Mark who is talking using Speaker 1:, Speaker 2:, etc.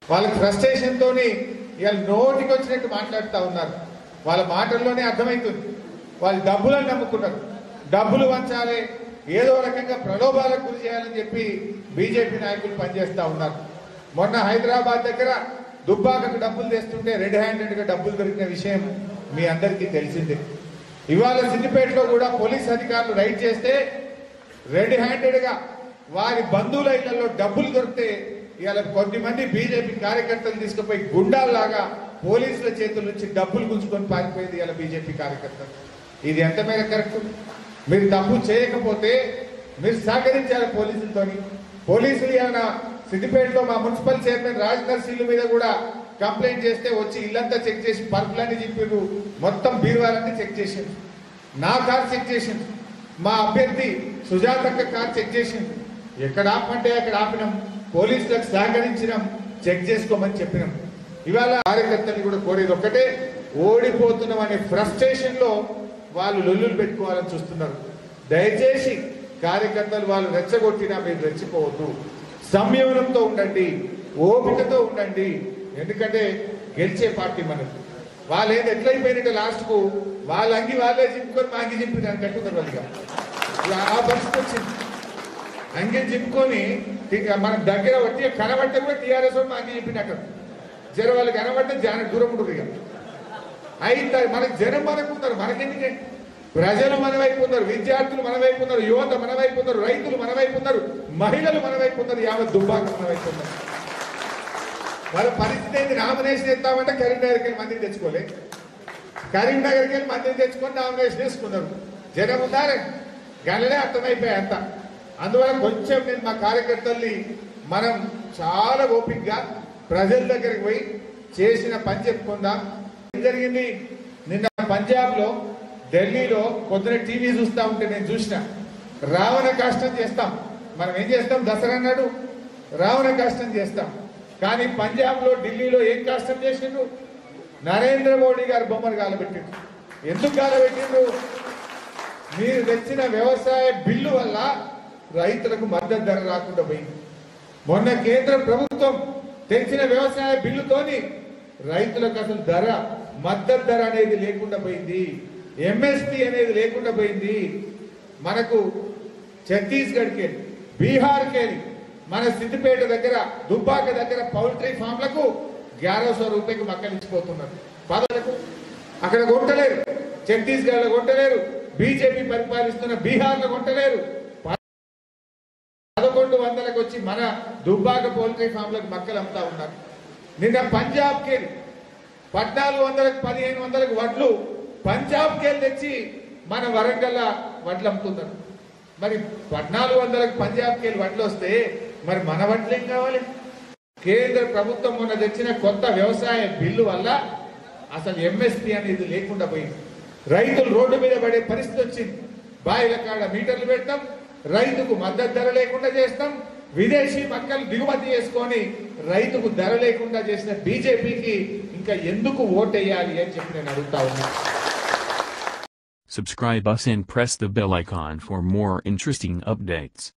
Speaker 1: వాళ్ళ ఫ్రస్ట్రేషన్ తోని ఇవాళ నోటికి వచ్చినట్టు మాట్లాడుతూ ఉన్నారు వాళ్ళ మాటల్లోనే అర్థమవుతుంది వాళ్ళు డబ్బులను నమ్ముకున్నారు డబ్బులు వంచాలి ఏదో రకంగా ప్రలోభాలకు గురి చేయాలని చెప్పి బీజేపీ నాయకులు పనిచేస్తా ఉన్నారు మొన్న హైదరాబాద్ దగ్గర దుబ్బాకకు డబ్బులు తెస్తుంటే రెడ్ హ్యాండెడ్ గా డబ్బులు దొరికిన విషయం మీ అందరికీ తెలిసిందే ఇవాళ సిద్దిపేటలో కూడా పోలీస్ అధికారులు రైడ్ చేస్తే రెడ్ హ్యాండెడ్ గా వారి బంధువుల ఇళ్లలో డబ్బులు దొరికితే ఇవాళ కొద్దిమంది బీజేపీ కార్యకర్తలు తీసుకుపోయి గుండాల్లాగా పోలీసుల చేతుల నుంచి డబ్బులు గుంజుకొని పారిపోయింది ఇవాళ బీజేపీ కార్యకర్తలు ఇది ఎంత మేర కరెక్ట్ మీరు తప్పు చేయకపోతే మీరు సహకరించాలి పోలీసులతోని పోలీసులు ఏమైనా సిద్దిపేటలో మా మున్సిపల్ చైర్మన్ రాజ్ నర్సీల మీద కూడా కంప్లైంట్ చేస్తే వచ్చి ఇల్లంతా చెక్ చేసి పరుపులన్నీ చెప్పారు మొత్తం బీరువాలన్నీ చెక్ చేసింది నా కార్ చెక్ చేసింది మా అభ్యర్థి సుజాతక్క కార్ చెక్ చేసింది ఎక్కడ ఆపమంటే అక్కడ ఆపినాం పోలీసులకు సహకరించినాం చెక్ చేసుకోమని చెప్పినాం ఇవాళ కార్యకర్తలు కూడా కోరేది ఒక్కటే ఓడిపోతున్నాం అనే ఫ్రస్ట్రేషన్ లో వాళ్ళు లొల్లులు పెట్టుకోవాలని చూస్తున్నారు దయచేసి కార్యకర్తలు వాళ్ళు రెచ్చగొట్టినా మీరు రెచ్చిపోవద్దు సంయమనంతో ఉండండి ఓపికతో ఉండండి ఎందుకంటే గెలిచే పార్టీ మనది వాళ్ళు ఏది ఎట్లయిపోయినట్టు లాస్ట్ కు వాళ్ళ అంగి వాళ్ళే చింపుకొని మా అంగి చింపినారు కట్టుకున్నారు వాళ్ళుగా ఇలా ఆ పరిస్థితి వచ్చింది అంగి చింపుకొని ఇక మనం దగ్గర వచ్చి కనబడితే కూడా టీఆర్ఎస్ మా అంగి చింపినట్టు జర వాళ్ళు కనబడితే జన దూరం ఉంటుంది ఇక అయితే మనకి జనం మనకు ఉన్నారు మనకెందుకే ప్రజలు మన వైపు ఉన్నారు విద్యార్థులు మన వైపు ఉన్నారు యువత మన వైపు ఉన్నారు రైతులు మన వైపు ఉన్నారు మహిళలు మన వైపు ఉన్నారు యావత్ దుబ్బాక మన వైపు ఉన్నారు వాళ్ళ పరిస్థితి ఏంది నామినేషన్ ఇస్తామంటే కరీంనగర్కి వెళ్ళి మందిని తెచ్చుకోలే కరీంనగర్కి వెళ్ళి మందిని తెచ్చుకొని నామినేషన్ వేసుకున్నారు జనం ఉన్నారే గలలే అర్థమైపోయాయి అంత అందువల్ల కొంచెం నేను మా కార్యకర్తల్ని మనం చాలా ఓపికగా ప్రజల దగ్గరికి పోయి చేసిన పని చెప్పుకుందాం ఏం జరిగింది నిన్న పంజాబ్ లో ఢిల్లీలో పొద్దున టీవీ చూస్తా ఉంటే నేను చూసిన రావణ కాష్టం చేస్తాం మనం ఏం చేస్తాం దసరా నాడు రావణ కాష్టం చేస్తాం కానీ పంజాబ్ లో ఢిల్లీలో ఏం కాష్టం చేసిండ్రు నరేంద్ర మోడీ గారు బొమ్మను గాలబెట్టిండ్రు ఎందుకు గాలబెట్టిండ్రు మీరు తెచ్చిన వ్యవసాయ బిల్లు వల్ల రైతులకు మద్దతు ధర రాకుండా పోయింది మొన్న కేంద్ర ప్రభుత్వం తెచ్చిన వ్యవసాయ బిల్లుతోని రైతులకు అసలు ధర మద్దతు ధర అనేది లేకుండా పోయింది ఎంఎస్పి అనేది లేకుండా పోయింది మనకు ఛత్తీస్గఢ్కి వెళ్ళి బీహార్కి వెళ్ళి మన సిద్దిపేట దగ్గర దుబ్బాక దగ్గర పౌల్ట్రీ ఫామ్లకు గ్యారో సో రూపాయకి మక్కలు ఇచ్చిపోతున్నారు పదలకు అక్కడ కొంటలేరు ఛత్తీస్గఢ్లో కొంటలేరు బీజేపీ పరిపాలిస్తున్న బీహార్లో కొంటలేరు పదకొండు వందలకు వచ్చి మన దుబ్బాక పౌల్ట్రీ ఫామ్లకు మక్కలు అమ్ముతా ఉన్నారు నిన్న పంజాబ్కి వెళ్ళి పద్నాలుగు వందలకు పదిహేను వందలకు వడ్లు పంజాబ్కి వెళ్ళి తెచ్చి మన వరంగల్ వడ్లు అమ్ముతున్నారు మరి పద్నాలుగు వందలకు పంజాబ్కి వెళ్ళి వడ్లు వస్తే మరి మన వడ్లు ఏం కావాలి కేంద్ర ప్రభుత్వం మొన్న తెచ్చిన కొత్త వ్యవసాయ బిల్లు వల్ల అసలు ఎంఎస్పి అనేది లేకుండా పోయింది రైతులు రోడ్డు మీద పడే పరిస్థితి వచ్చింది బాయిల కాడ మీటర్లు పెడతాం రైతుకు మద్దతు ధర లేకుండా చేస్తాం విదేశీ మక్కలు దిగుమతి చేసుకొని రైతుకు ధర లేకుండా చేసిన బీజేపీకి ఇంకా ఎందుకు ఓటేయాలి అని చెప్పి నేను అడుగుతా ఉన్నా
Speaker 2: Subscribe us and press the bell icon for more interesting updates.